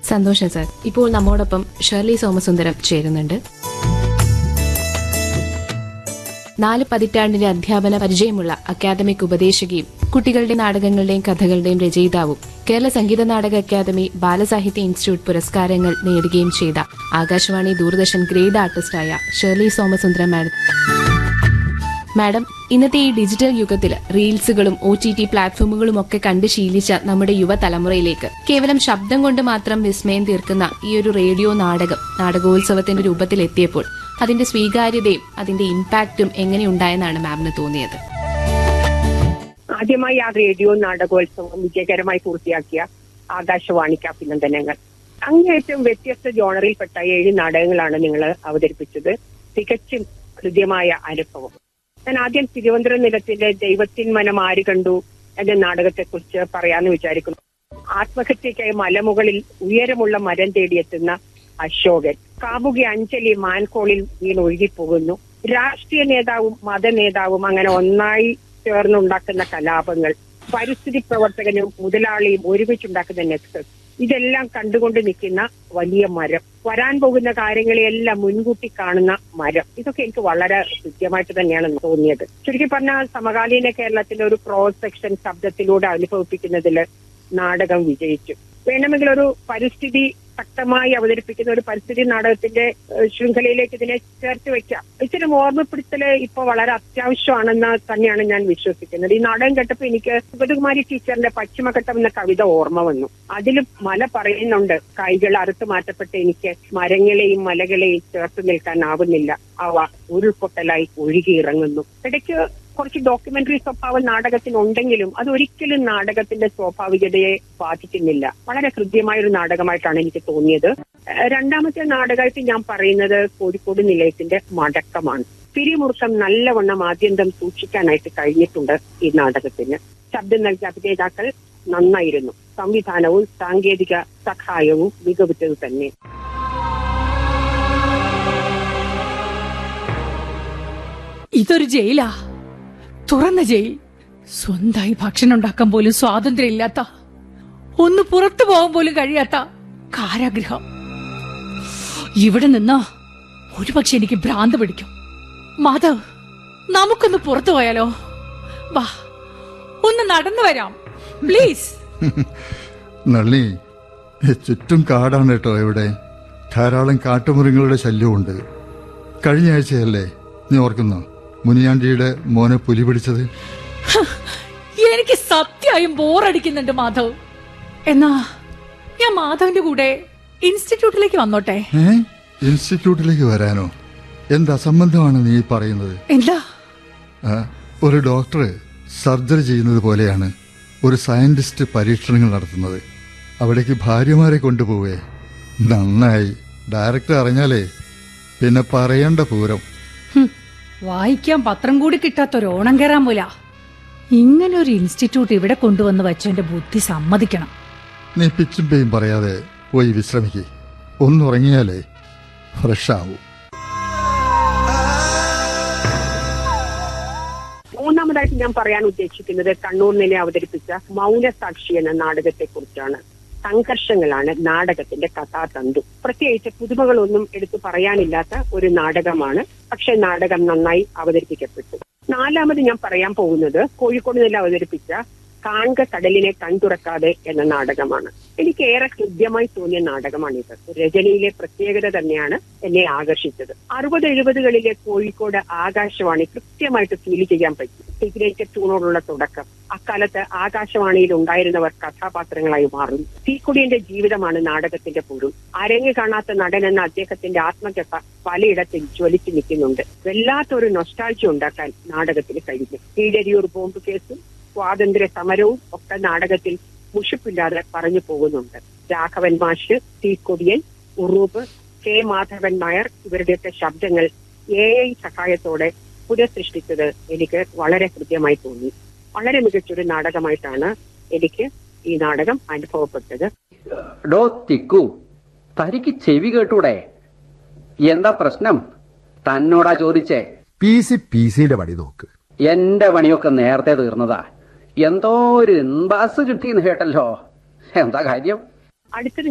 സന്തോഷം സാർ ഇപ്പോൾ നമ്മോടൊപ്പം ഷേർലി സോമസുന്ദരം ചേരുന്നുണ്ട് നാല് പതിറ്റാണ്ടിന്റെ അധ്യാപന പരിചയമുള്ള അക്കാദമിക് ഉപദേശകയും കുട്ടികളുടെ നാടകങ്ങളുടെയും കഥകളുടെയും രചയിതാവും കേരള സംഗീത നാടക അക്കാദമി ബാലസാഹിത്യ ഇൻസ്റ്റിറ്റ്യൂട്ട് പുരസ്കാരങ്ങൾ നേടുകയും ചെയ്ത ആകാശവാണി ദൂരദർശൻ ഗ്രേഡ് ആർട്ടിസ്റ്റായ ഷേർലി സോമസുന്ദരം മാഡം മാഡം ഇന്നത്തെ ഈ ഡിജിറ്റൽ യുഗത്തിൽ റീൽസുകളും ഒ ടി ടി പ്ലാറ്റ്ഫോമുകളും ഒക്കെ കണ്ട് ശീലിച്ച നമ്മുടെ യുവതലമുറയിലേക്ക് കേവലം ശബ്ദം കൊണ്ട് മാത്രം വിസ്മയം തീർക്കുന്ന ഈ ഒരു റേഡിയോ നാടകം നാടകോത്സവത്തിന്റെ രൂപത്തിൽ എത്തിയപ്പോൾ അതിന്റെ സ്വീകാര്യതയും അതിന്റെ ഇമ്പാക്റ്റും എങ്ങനെയുണ്ടായെന്നാണ് മാമിന് തോന്നിയത് ആദ്യമായി ആ റേഡിയോ നാടകോത്സവം വിജയകരമായി പൂർത്തിയാക്കിയ ആകാശവാണിക്ക് അഭിനന്ദനങ്ങൾ അങ്ങേറ്റവും വ്യത്യസ്ത ജോണറിൽപ്പെട്ട ഏഴ് നാടകങ്ങളാണ് നിങ്ങൾ അവതരിപ്പിച്ചത് തികച്ചും ഹൃദ്യമായ അനുഭവം ഞാൻ ആദ്യം തിരുവനന്തപുരം നിലത്തിന്റെ ദൈവത്തിൻ മനം ആര് കണ്ടു എന്ന നാടകത്തെക്കുറിച്ച് പറയാന്ന് വിചാരിക്കുന്നു ആത്മഹത്യക്കായി മലമുകളിൽ ഉയരമുള്ള മരം തേടിയെത്തുന്ന അശോകൻ കാമുകി അഞ്ജലി മാൻകോളിൽ വീണ് ഒഴുകിപ്പോകുന്നു രാഷ്ട്രീയ നേതാവും മത നേതാവും അങ്ങനെ ഒന്നായി ചേർന്നുണ്ടാക്കുന്ന കലാപങ്ങൾ പരിസ്ഥിതി പ്രവർത്തകനും മുതലാളിയും ഒരുമിച്ചുണ്ടാക്കുന്ന നെക്സസ് ഇതെല്ലാം കണ്ടുകൊണ്ട് നിൽക്കുന്ന വലിയ മരം വരാൻ പോകുന്ന കാര്യങ്ങളെയെല്ലാം മുൻകൂട്ടി കാണുന്ന മരം ഇതൊക്കെ എനിക്ക് വളരെ കൃത്യമായിട്ട് തന്നെയാണ് തോന്നിയത് ചുരുക്കി പറഞ്ഞാൽ സമകാലീന കേരളത്തിലെ ഒരു ക്രോസ് സെക്ഷൻ ശബ്ദത്തിലൂടെ അനുഭവിപ്പിക്കുന്നതിൽ നാടകം വിജയിച്ചു വേണമെങ്കിൽ ഒരു പരിസ്ഥിതി ശക്തമായി അവതരിപ്പിക്കുന്ന ഒരു പരിസ്ഥിതി നാടകത്തിന്റെ ഏഹ്, ശൃംഖലയിലേക്ക് ഇതിനെ ചേർത്ത് വെക്കാം ഇച്ചിരി ഓർമ്മപ്പെടുത്തല് ഇപ്പൊ വളരെ അത്യാവശ്യമാണെന്ന് തന്നെയാണ് ഞാൻ വിശ്വസിക്കുന്നത് ഈ നാടകം കേട്ടപ്പോ എനിക്ക് സുഗതകുമാരി ടീച്ചറിന്റെ പശ്ചിമഘട്ടം എന്ന കവിത ഓർമ്മ വന്നു അതിൽ മല പറയുന്നുണ്ട് കൈകൾ അറുത്തു മാറ്റപ്പെട്ട് എനിക്ക് മരങ്ങളെയും മലകളെയും ചേർത്ത് നിൽക്കാനാവുന്നില്ല അവ ഉരുൾപൊട്ടലായി ഒഴുകിയിറങ്ങുന്നു ഇടയ്ക്ക് കുറച്ച് ഡോക്യുമെന്ററി സ്വഭാവം നാടകത്തിനുണ്ടെങ്കിലും അത് ഒരിക്കലും നാടകത്തിന്റെ സ്വാഭാവികതയെ ബാധിക്കുന്നില്ല വളരെ ഹൃദ്യമായ ഒരു നാടകമായിട്ടാണ് എനിക്ക് തോന്നിയത് ഏഹ് രണ്ടാമത്തെ നാടകമായിട്ട് ഞാൻ പറയുന്നത് കോഴിക്കോട് നിലയത്തിന്റെ മടക്കമാണ് പിരിമുറുക്കം നല്ലവണ്ണം ആദ്യന്തം സൂക്ഷിക്കാനായിട്ട് കഴിഞ്ഞിട്ടുണ്ട് ഈ നാടകത്തിന് ശബ്ദം നൽകിയ അഭിനേതാക്കൾ നന്നായിരുന്നു സംവിധാനവും സാങ്കേതിക സഹായവും മികവുറ്റത് തന്നെ ഇതൊരു ജയിലാ തുറന്ന ജയിൽ സ്വന്തമായി ഭക്ഷണം ഉണ്ടാക്കാൻ പോലും സ്വാതന്ത്ര്യമില്ലാത്ത ഒന്ന് പുറത്തു പോകാൻ പോലും കഴിയാത്ത കാരാഗ്രഹം ഇവിടെ നിന്നോ ഒരുപക്ഷെ എനിക്ക് ഭ്രാന്ത് പിടിക്കും മാധവ് നമുക്കൊന്ന് പുറത്തു പോയാലോ വാ ഒന്ന് നടന്നു വരാം പ്ലീസ് നള്ളി ചുറ്റും കാടാണ് കേട്ടോ ഇവിടെ ധാരാളം കാട്ടുമൃഗങ്ങളുടെ ശല്യമുണ്ട് കഴിഞ്ഞ ആഴ്ചയല്ലേ നീ ഓർക്കുന്നോ മുനിയാണ്ടിയുടെ മോനെ പുലി പിടിച്ചത് എനിക്ക് സത്യമായും ബോറടിക്കുന്നുണ്ട് മാധവ് എന്നാ ഞാൻ മാധവിന്റെ കൂടെ ഇൻസ്റ്റിറ്റ്യൂട്ടിലേക്ക് വന്നോട്ടെ ഏ ഇൻസ്റ്റിറ്റ്യൂട്ടിലേക്ക് വരാനോ എന്ത് അസംബന്ധമാണ് നീ പറയുന്നത് എന്താ ആ, ഒരു ഡോക്ടർ സർജറി ചെയ്യുന്നത് പോലെയാണ് ഒരു സയന്റിസ്റ്റ് പരീക്ഷണങ്ങൾ നടത്തുന്നത് അവിടേക്ക് ഭാര്യമാരെ കൊണ്ടുപോവേ നന്നായി ഡയറക്ടർ അറിഞ്ഞാലേ പിന്നെ പറയേണ്ട പൂരം ഹും, വായിക്കാൻ പത്രം കൂടി കിട്ടാത്തൊരു ഓണം കയറാൻ പോല ഇങ്ങനെ ഒരു ഇൻസ്റ്റിറ്റ്യൂട്ട് ഇവിടെ കൊണ്ടുവന്ന് വെച്ചെന്റെ ബുദ്ധി സമ്മതിക്കണം നീ പിച്ചും പേയും പറയാതെ പോയി വിശ്രമിക്കേ ഒന്നുറങ്ങിയാലേ ഫ്രഷ് ആവൂ മൂന്നാമതായിട്ട് ഞാൻ പറയാൻ ഉദ്ദേശിക്കുന്നത് കണ്ണൂർ നില അവതരിപ്പിച്ച മൗനസാക്ഷി എന്ന നാടകത്തെ കുറിച്ചാണ് സംഘർഷങ്ങളാണ് നാടകത്തിന്റെ കഥാതന്തു പ്രത്യേകിച്ച് പുതുമകളൊന്നും എടുത്തു പറയാനില്ലാത്ത ഒരു നാടകമാണ് പക്ഷെ നാടകം നന്നായി അവതരിപ്പിക്കപ്പെട്ടു നാലാമത് ഞാൻ പറയാൻ പോകുന്നത് കോഴിക്കോട് നില അവതരിപ്പിച്ച കാൺക കടലിനെ കൺതുറക്കാതെ എന്ന നാടകമാണ് എനിക്ക് ഏറെ ഹൃദ്യമായി തോന്നിയ നാടകമാണിത് രചനയിലെ പ്രത്യേകത തന്നെയാണ് എന്നെ ആകർഷിച്ചത് അറുപത് എഴുപതുകളിലെ കോഴിക്കോട് ആകാശവാണി കൃത്യമായിട്ട് ഫീൽ ചെയ്യാൻ പറ്റി സിഗ്നേച്ചർ ട്യൂണോടുള്ള തുടക്കം അക്കാലത്ത് ആകാശവാണിയിൽ ഉണ്ടായിരുന്നവർ കഥാപാത്രങ്ങളായി മാറുന്നു തീക്കുടിയന്റെ ജീവിതമാണ് നാടകത്തിന്റെ പൊരുൾ അരങ്ങ് കാണാത്ത നടൻ എന്ന അദ്ദേഹത്തിന്റെ ആത്മകഥ പലയിടത്തും ജ്വലിച്ചു നിൽക്കുന്നുണ്ട് വല്ലാത്തൊരു നൊസ്റ്റാൾജി ഉണ്ടാക്കാൻ നാടകത്തിന് കഴിഞ്ഞു കീഴരിയൂർ ബോംബ് കേസും സ്വാതന്ത്ര്യ സമരവും ഒക്കെ നാടകത്തിൽ മുഷിപ്പില്ലാതെ പറഞ്ഞു പോകുന്നുണ്ട് രാഘവൻ മാഷ് തീക്കൊടിയൻ ഉറൂബ് കെ മാധവൻ നായർ ഇവരുടെയൊക്കെ ശബ്ദങ്ങൾ എ ഐ സഹായത്തോടെ പുനഃസൃഷ്ടിച്ചത് എനിക്ക് വളരെ ഹൃദ്യമായി തോന്നി വളരെ മികച്ചൊരു നാടകമായിട്ടാണ് എനിക്ക് ഈ നാടകം അനുഭവപ്പെട്ടത് ഡോ തിക്കു തനിക്ക് ചെവി കേട്ടൂടെ എന്താ പ്രശ്നം തന്നോടാ ചോദിച്ചേ പി സി പി സിയുടെ പടി നോക്ക് എന്റെ പണിയൊക്കെ നേരത്തെ തീർന്നതാ എന്തോ ഒരു ഇൻബാസ് കിട്ടിയെന്ന് കേട്ടല്ലോ എന്താ കാര്യം അടുത്തത്